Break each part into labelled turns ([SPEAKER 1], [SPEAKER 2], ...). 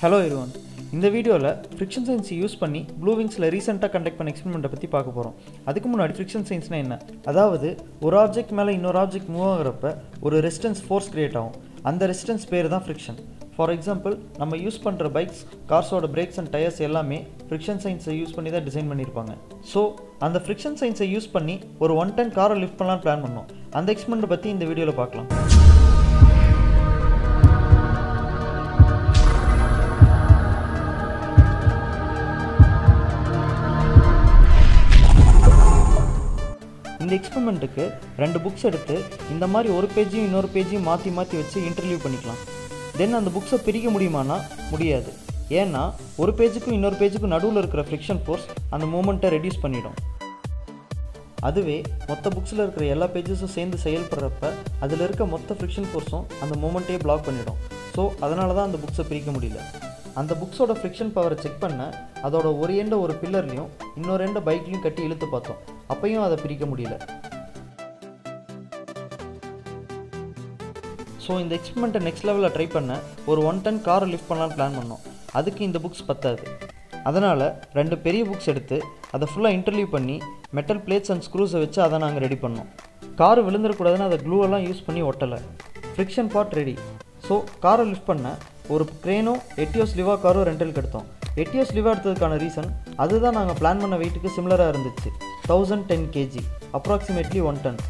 [SPEAKER 1] hello everyone இந்த வீடியோவில் friction science use பண்ணி ப்ளூ விங்ஸில் ரீசெண்டாக கண்டக்ட் பண்ண எக்ஸ்பெரிமெண்ட்டை பற்றி பார்க்க போகிறோம் அதுக்கு முன்னாடி ஃப்ரிக்ஷன் சயின்ஸ்னா என்ன அதாவது ஒரு ஆப்ஜெக்ட் மேலே இன்னொரு ஆப்ஜெக்ட் மூவ் ஆகிறப்ப ஒரு ரெசிஸ்டன்ஸ் ஃபோர்ஸ் கிரியேட் ஆகும் அந்த ரெசிஸ்டன்ஸ் பேர் தான் ஃப்ரிக்ஷன் ஃபார் எக்ஸாம்பிள் நம்ம யூஸ் பண்ணுற பைக்ஸ் கார்ஸோட பிரேக்ஸ் அண்ட் டயர்ஸ் எல்லாமே ஃப்ரிக்ஷன் சயின்ஸை யூஸ் பண்ணி தான் டிசைன் பண்ணியிருப்பாங்க ஸோ அந்த ஃப்ரிக்ஷன் சயின்ஸை யூஸ் பண்ணி ஒரு ஒன் டன் காரை லிஃப்ட் பண்ணலாம்னு பிளான் பண்ணோம் அந்த எக்ஸ்பெரிமெண்ட்டை பற்றி இந்த வீடியோவில் பார்க்கலாம் இந்த எக்ஸ்பெரிமெண்ட்டுக்கு ரெண்டு புக்ஸ் எடுத்து இந்த மாதிரி ஒரு பேஜையும் இன்னொரு பேஜையும் மாற்றி மாற்றி வச்சு இன்டர்வியூ பண்ணிக்கலாம் தென் அந்த புக்ஸை பிரிக்க முடியுமானா முடியாது ஏன்னா ஒரு பேஜுக்கும் இன்னொரு பேஜுக்கும் நடுவில் இருக்கிற ஃப்ரிக்ஷன் ஃபோர்ஸ் அந்த மூமெண்ட்டை ரெடியூஸ் பண்ணிடும் அதுவே மொத்த புக்ஸில் இருக்கிற எல்லா பேஜஸும் சேர்ந்து செயல்படுறப்ப அதில் இருக்க மொத்த ஃப்ரிக்ஷன் ஃபோர்ஸும் அந்த மூமெண்ட்டையே பிளாக் பண்ணிடும் ஸோ அதனால தான் அந்த புக்ஸை பிரிக்க முடியல அந்த புக்ஸோட ஃப்ரிக்ஷன் பவரை செக் பண்ண அதோட ஒரு எண்டை ஒரு பில்லர்லையும் இன்னொரு எண்டை பைக்லையும் கட்டி இழுத்து பார்த்தோம் அப்பையும் அதை பிரிக்க முடியல ஸோ இந்த எக்ஸ்பெரிமெண்ட்டை நெக்ஸ்ட் லெவலில் ட்ரை பண்ண ஒரு ஒன் டன் காரை லிஃப்ட் பண்ணலான்னு பிளான் பண்ணோம் அதுக்கு இந்த புக்ஸ் பத்தாது அதனால் ரெண்டு பெரிய புக்ஸ் எடுத்து அதை ஃபுல்லாக இன்டர்வியூ பண்ணி மெட்டல் பிளேட்ஸ் அண்ட் ஸ்க்ரூஸை வச்சு அதை நாங்கள் ரெடி பண்ணோம் கார் விழுந்துடக்கூடாதுன்னு அதை க்ளூவெல்லாம் யூஸ் பண்ணி ஒட்டலை ஃப்ரிக்ஷன் பார்ட் ரெடி ஸோ காரை லிஃப்ட் பண்ண ஒரு க்ரேனும் எட்டியோஸ் லிவா காரும் ரெண்டலுக்கு எடுத்தோம் எட்டியோஸ் லிவா எடுத்ததுக்கான ரீசன் அதுதான் நாங்கள் பிளான் பண்ண வெயிட்டுக்கு சிமிலராக இருந்துச்சு thousand ten KG approximately one ton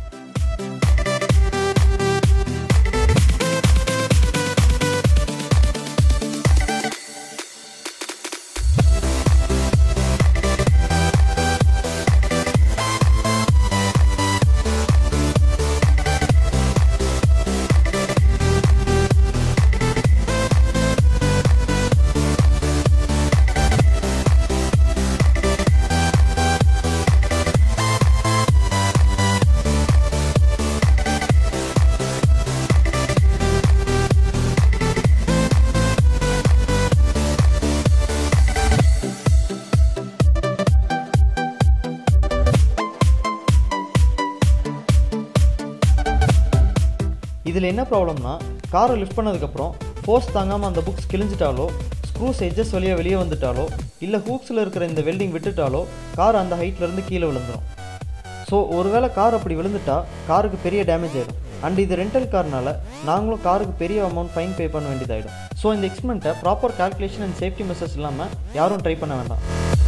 [SPEAKER 1] இதில் என்ன ப்ராப்ளம்னா காரை லிஃப்ட் பண்ணதுக்கப்புறம் ஃபோர்ஸ் தாங்காமல் அந்த புக்ஸ் கிழிஞ்சிட்டாலோ ஸ்க்ரூஸ் எட்ஜஸ் வழியாக வெளியே வந்துட்டாலோ இல்லை ஹூக்ஸில் இருக்கிற இந்த வெல்டிங் விட்டுட்டாலோ கார் அந்த ஹைட்லேருந்து கீழே விழுந்துடும் ஸோ ஒருவேளை கார் அப்படி விழுந்துட்டா காருக்கு பெரிய டேமேஜ் ஆகிடும் அண்ட் இது ரெண்டல் கார்னால நாங்களும் காருக்கு பெரிய அமௌண்ட் ஃபைன் பே பண்ண வேண்டியதாகிடும் ஸோ இந்த எக்ஸ்பெரிமெண்ட்டை proper calculation and safety measures இல்லாமல் யாரும் ட்ரை பண்ண வேண்டாம்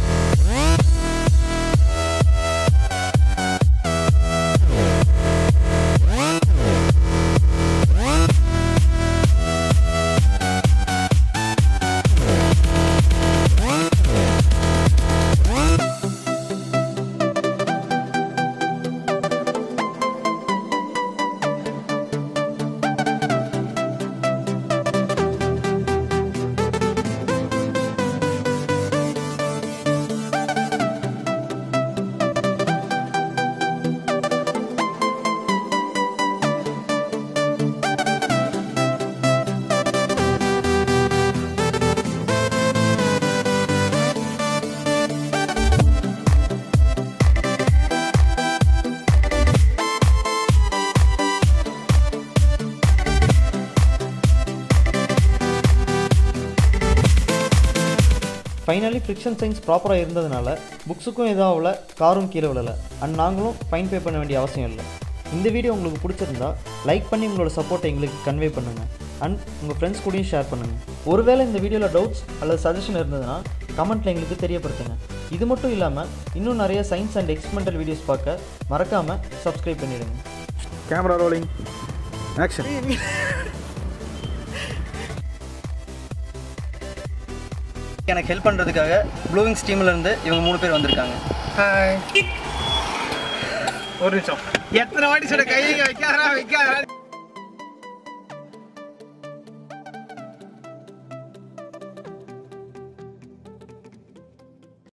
[SPEAKER 1] ஃபைனலி ஃப்ரிக்ஷன் சயின்ஸ் ப்ராப்பராக இருந்ததுனால புக்ஸுக்கும் எதுவும் ஆகல காரும் கீழே விழலை அண்ட் நாங்களும் ஃபைன் பே பண்ண வேண்டிய அவசியம் இல்லை இந்த வீடியோ உங்களுக்கு பிடிச்சிருந்தா லைக் பண்ணி உங்களோட சப்போர்ட்டை எங்களுக்கு கன்வே பண்ணுங்கள் அண்ட் உங்கள் ஃப்ரெண்ட்ஸ் கூடயும் ஷேர் பண்ணுங்கள் ஒருவேளை இந்த வீடியோவில் டவுட்ஸ் அல்லது சஜஷன் இருந்ததுன்னா கமெண்ட்டில் எங்களுக்கு தெரியப்படுத்துங்க இது மட்டும் இல்லாமல் இன்னும் நிறைய சயின்ஸ் அண்ட் எக்ஸ்பெரிமெண்டல் வீடியோஸ் பார்க்க மறக்காமல் சப்ஸ்கிரைப் பண்ணிடுங்க
[SPEAKER 2] கேமரா ரோலிங் ஆக்ஷன்
[SPEAKER 1] எனக்கு ஹெல்ப் பண்ணுறதுக்காக ப்ளூவிங் ஸ்டீம்லேருந்து இவங்க மூணு பேர் வந்திருக்காங்க
[SPEAKER 2] ஹாய் ஒரு நிமிஷம் எத்தனை வாட்டி சொல்ல கையை வைக்காதா வைக்காத